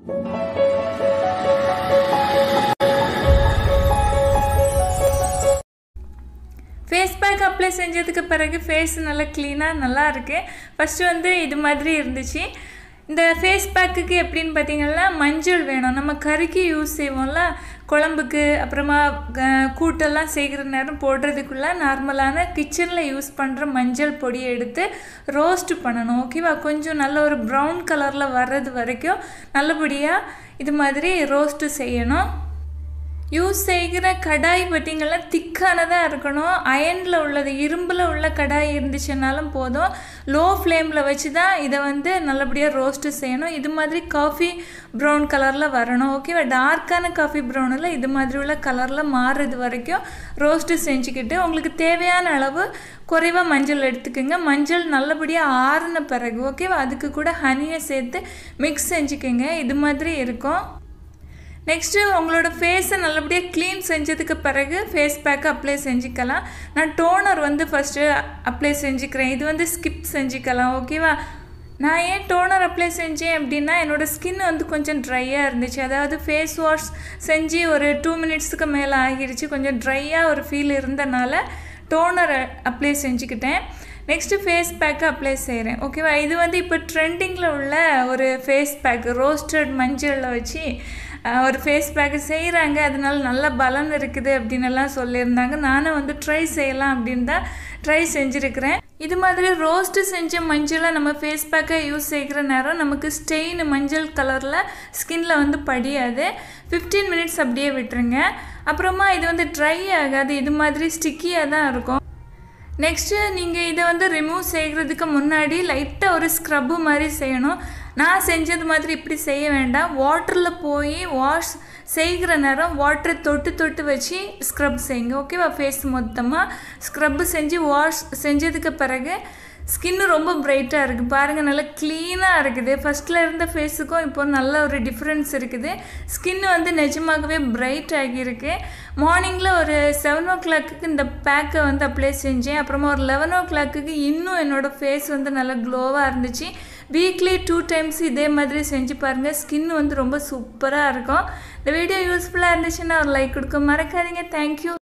face pack apply செஞ்சதுக்கு பிறகு face நல்லா க்ளீனாக நல்லா இருக்குது ஃபஸ்ட்டு வந்து இது மாதிரி இருந்துச்சு இந்த ஃபேஸ் பேக்குக்கு எப்படின்னு பார்த்தீங்கன்னா மஞ்சள் வேணும் நம்ம கறிக்கு யூஸ் செய்வோம்ல குழம்புக்கு அப்புறமா க- கூட்டெல்லாம் செய்கிற நேரம் போடுறதுக்குள்ள நார்மலான கிச்சனில் யூஸ் பண்ணுற மஞ்சள் பொடியை எடுத்து ரோஸ்ட் பண்ணணும் ஓகேவா கொஞ்சம் நல்ல ஒரு ப்ரௌன் கலரில் வர்றது வரைக்கும் நல்லபடியாக இது மாதிரி ரோஸ்ட்டு செய்யணும் யூஸ் செய்கிற கடாய் பார்த்தீங்கன்னா திக்கானதாக இருக்கணும் அயனில் உள்ளது இரும்பில் உள்ள கடாய் இருந்துச்சுன்னாலும் போதும் லோ ஃப்ளேமில் வச்சு தான் இதை வந்து நல்லபடியாக ரோஸ்ட்டு செய்யணும் இது மாதிரி காஃபி ப்ரௌன் கலரில் வரணும் ஓகேவா டார்க்கான காஃபி ப்ரௌனில் இது மாதிரி உள்ள கலரில் மாறுறது வரைக்கும் ரோஸ்ட்டு செஞ்சுக்கிட்டு உங்களுக்கு தேவையான அளவு குறைவாக மஞ்சள் எடுத்துக்கோங்க மஞ்சள் நல்லபடியாக ஆறின பிறகு ஓகேவா அதுக்கு கூட ஹனியை சேர்த்து மிக்ஸ் செஞ்சுக்கோங்க இது மாதிரி இருக்கும் நெக்ஸ்ட்டு உங்களோட ஃபேஸை நல்லபடியாக க்ளீன் செஞ்சதுக்கு பிறகு ஃபேஸ் பேக்கை அப்ளை செஞ்சுக்கலாம் நான் டோனர் வந்து ஃபஸ்ட்டு அப்ளை செஞ்சுக்கிறேன் இது வந்து ஸ்கிப் செஞ்சுக்கலாம் ஓகேவா நான் ஏன் டோனர் அப்ளை செஞ்சேன் அப்படின்னா என்னோடய ஸ்கின் வந்து கொஞ்சம் ட்ரையாக இருந்துச்சு அதாவது ஃபேஸ் வாஷ் செஞ்சு ஒரு டூ மினிட்ஸுக்கு மேலே ஆகிடுச்சு கொஞ்சம் ட்ரையாக ஒரு ஃபீல் இருந்தனால டோனர் அப்ளை செஞ்சுக்கிட்டேன் நெக்ஸ்ட்டு ஃபேஸ் பேக்கை அப்ளை செய்கிறேன் ஓகேவா இது வந்து இப்போ ட்ரெண்டிங்கில் உள்ள ஒரு ஃபேஸ் பேக் ரோஸ்டட் மஞ்சளில் வச்சு அஹ், ஒரு ஃபேஸ் பேக்கு செய்கிறாங்க அதனால நல்ல பலன் இருக்குது அப்படின்னு எல்லாம் சொல்லியிருந்தாங்க நானும் வந்து ட்ரை செய்யலாம் அப்படின்னு தான் ட்ரை செஞ்சுருக்கிறேன் இது மாதிரி ரோஸ்ட்டு செஞ்ச மஞ்சளை நம்ம ஃபேஸ் பேக்கை யூஸ் செய்கிற நேரம் நமக்கு ஸ்டெயின் மஞ்சள் கலரில் ஸ்கின்ல வந்து படியாது ஃபிஃப்டீன் மினிட்ஸ் அப்படியே விட்டுருங்க அப்புறமா இது வந்து ட்ரை ஆகாது இது மாதிரி ஸ்டிக்கியாக தான் இருக்கும் நெக்ஸ்ட்டு நீங்கள் இதை வந்து ரிமூவ் செய்கிறதுக்கு முன்னாடி லைட்டாக ஒரு ஸ்க்ரப்பு மாதிரி செய்யணும் நான் செஞ்சது மாதிரி இப்படி செய்ய வேண்டாம் வாட்டரில் போய் வாஷ் செய்கிற நேரம் வாட்டரை தொட்டு தொட்டு வச்சு ஸ்க்ரப் செய்யுங்க ஓகேவா ஃபேஸ் மொத்தமாக ஸ்க்ரப்பு செஞ்சு வாஷ் செஞ்சதுக்கு பிறகு ஸ்கின்னு ரொம்ப பிரைட்டாக இருக்குது பாருங்கள் நல்லா க்ளீனாக இருக்குது ஃபஸ்ட்டில் இருந்த ஃபேஸுக்கும் இப்போ நல்ல ஒரு டிஃப்ரென்ஸ் இருக்குது ஸ்கின் வந்து நிஜமாகவே பிரைட் ஆகியிருக்கு மார்னிங்கில் ஒரு செவன் ஓ கிளாக்கு இந்த பேக்கை வந்து அப்ளை செஞ்சேன் அப்புறமா ஒரு லெவன் ஓ கிளாக்கு இன்னும் என்னோடய ஃபேஸ் வந்து நல்லா க்ளோவாக இருந்துச்சு வீக்லி டூ டைம்ஸ் இதே மாதிரி செஞ்சு பாருங்கள் ஸ்கின் வந்து ரொம்ப சூப்பராக இருக்கும் இந்த வீடியோ யூஸ்ஃபுல்லாக இருந்துச்சுன்னா ஒரு லைக் கொடுக்க மறக்காதீங்க தேங்க்யூ